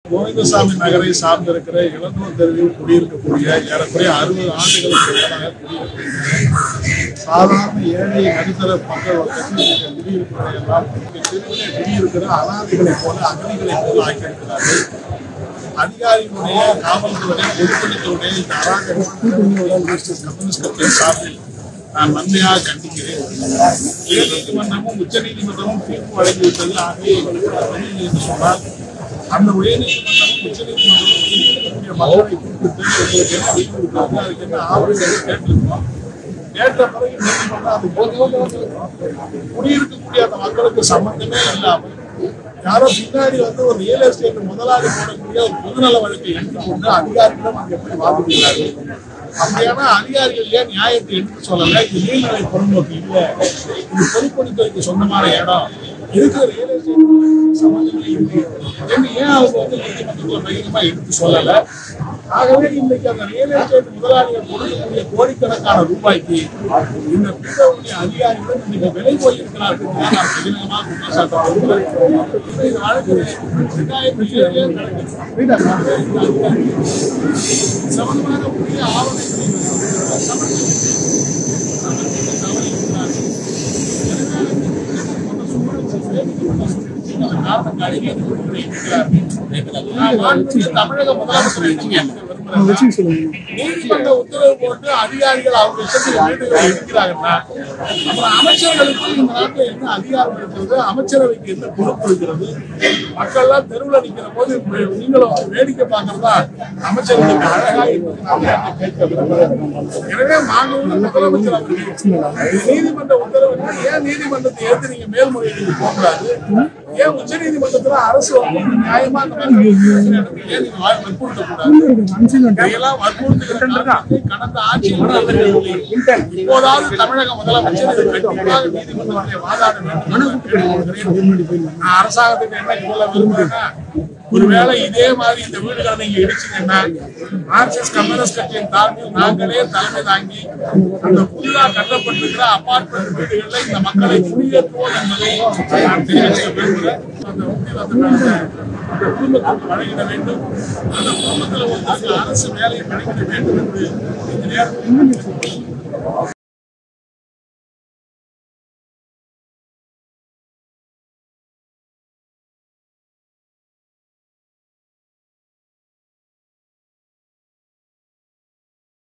கோவிந்தசாமி நகரை சார்ந்திருக்கிற இளந்தூர் தெருவில் குடியிருக்கக்கூடிய ஏறக்குறைய அறுபது ஆண்டுகளுக்கு மேலாக குடியிருக்கக்கூடிய சாதாரண ஏழை நடுத்தர மக்கள் வர்க்கத்தில் இந்த குடியிருப்பதை எல்லாம் இந்த தெருவிலே குடியிருக்கிற அனாதைகளைப் போல அகதிகளைப் போல ஆக்கியிருக்கிறார்கள் அதிகாரிகளுடைய காவல்துறை பொதுப்பணித்துறை இந்த அராஜகம் மார்க்சிஸ்ட் கம்யூனிஸ்ட் கட்சியின் சார்பில் நான் வன்மையாக கண்டிக்கிறேன் உயர்நீதிமன்றமும் உச்ச நீதிமன்றமும் தீர்ப்பு வழங்கிவிட்டது ஆகவே எங்களுக்கு பதில் என்று சொன்னால் அந்த உயர்நீதிமன்றமும் உச்ச நீதிமன்றமும் இருக்கக்கூடிய மக்களை குறிப்பிட்டு எங்களுக்கு என்ன அறிவுறுத்தாங்க அதுக்கு என்ன ஆவணங்களை கேட்டிருக்கோம் கேட்ட பிறகு நீதிமன்றம் அது குடியிருக்கக்கூடிய அந்த மக்களுக்கு சம்பந்தமே இல்லாமல் யாரோ பின்னாடி வந்து ஒரு ரியல் எஸ்டேட் முதலாளி போடக்கூடிய ஒரு பொதுநல வழக்கை எடுத்துக்கொண்டு அதிகாரிகளும் அங்கே போய் வாதிடுகிறார்கள் அப்படியான அதிகாரிகள் ஏன் நியாயத்தை எடுத்து சொல்லல இது நீர்நிலை பொருள்நோக்கு இல்லை இது பொதுப்பணித்துறைக்கு சொந்தமான இடம் இருக்கிற ரியல் எஸ்டேட் சம்பந்தமே இல்லை என்று ஏன் அவங்க வந்து நீதிமன்றத்தில் பகிரங்கமா எடுத்து சொல்லல ஆகவே இன்னைக்கு அந்த ரியல் எஸ்டேட் முதலாளிகள் கொடுக்கக்கூடிய கோடிக்கணக்கான ரூபாய்க்கு இந்த பீடவுடைய அதிகாரிகள் இன்னைக்கு விலை போயிருக்கிறார்கள் தான் நான் பகிரங்கமாக குற்றம் சாட்ட விரும்புகிறேன். இந்த வழக்கு ரெண்டாயிரத்தி ஏழுலயே நடக்குது. சம்பந்தமான உரிய ஆவணங்களை சமர்ப்பித்து சமர்ப்பித்து தவறியிருக்கிறார்கள். தமிழக முதலமைச்சர் நீதிமன்ற உத்தரவு போட்டு அதிகாரிகள் அவங்க இஷ்டத்துக்கு வீடுகளை எடுக்கிறாங்கன்னா அப்புறம் அமைச்சர்களுக்கு இந்த நாட்டில் என்ன அதிகாரம் இருக்கிறது அமைச்சரவைக்கு என்ன பொறுப்பு இருக்கிறது மக்கள்லாம் தெருவில் நிற்கிற போது இப்ப நீங்களும் வேடிக்கை பார்க்கறதா அமைச்சர்களுக்கு அழகா இருப்பது நான் நேற்று கேட்க விரும்புகிறேன் எனவே மாண்புமிகு முதலமைச்சர் அவர்கள் நீதிமன்ற உத்தரவு ஏன் நீதிமன்றத்தை ஏற்று நீங்க மேல்முறையீடு போகக்கூடாது ஏன் உச்ச நீதிமன்றத்துல அரசு வந்து நியாயமா இந்த மாதிரி பிரச்சனை நடக்குது. ஏன் நீங்க வா- வற்புறுத்தக்கூடாது இதையெல்லாம் வற்புறுத்துகிற காரணத்தை கடந்த ஆட்சியில் நடந்ததில்லை. இப்போதாவது தமிழக முதலமைச்சர் இது கண்டிப்பாக நீதிமன்றத்திலே வாதாட வேண்டும் என்று நான் கேட்டுக்கொள்கிறேன். நான் அரசாங்கத்துக்கு என்ன சொல்ல விரும்புறேன்னா ஒருவேளை இதே மாதிரி இந்த வீடுகளை நீங்க இடிச்சீங்கன்னா மார்க்சிஸ்ட் கம்யூனிஸ்ட் கட்சியின் சார்பில் நாங்களே தலைமை தாங்கி அந்த புதிதாக கட்டப்பட்டிருக்கிற அபார்ட்மெண்ட் வீடுகளில் இந்த மக்களை குடியேற்றுவோம் என்பதை நான் தெரிவிக்க விரும்புகிறேன் அந்த உறுதியில் அந்த அந்த குடும்பத்திற்கு வழங்கிட வேண்டும் அந்த குடும்பத்தில் ஒருத்தருக்கு அரசு வேலையை வழங்கிட வேண்டும் என்று இந்த நேரத்தில்